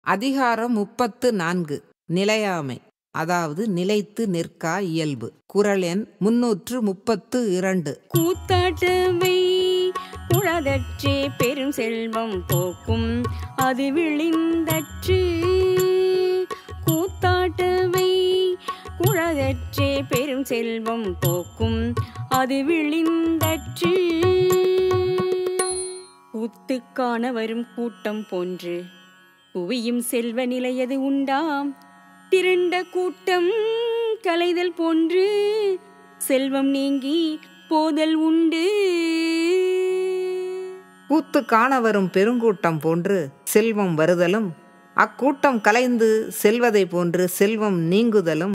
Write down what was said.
அதிகாரம் முப்பத்து நான்கு நிலையாமை அதாவது நிலைத்து நிற்கா இயல்பு குரல் எண் முன்னூற்று முப்பத்து இரண்டு கூத்தாட்டவை உழதற்றே பெரும் செல்வம் போக்கும் அது விழிந்தற்று கூத்தாட்டவை குழதற்றே பெரும் செல்வம் போக்கும் அது விழிந்தற்று கூத்து காண வரும் கூட்டம் போன்று குவியும் செல்வ நிலையது உண்டாம் திரண்ட கூட்டம் கலைதல் போன்று செல்வம் நீங்கி போதல் உண்டு கூத்து காண வரும் பெருங்கூட்டம் போன்று செல்வம் வருதலும் அக்கூட்டம் கலைந்து செல்வதை போன்று செல்வம் நீங்குதலும்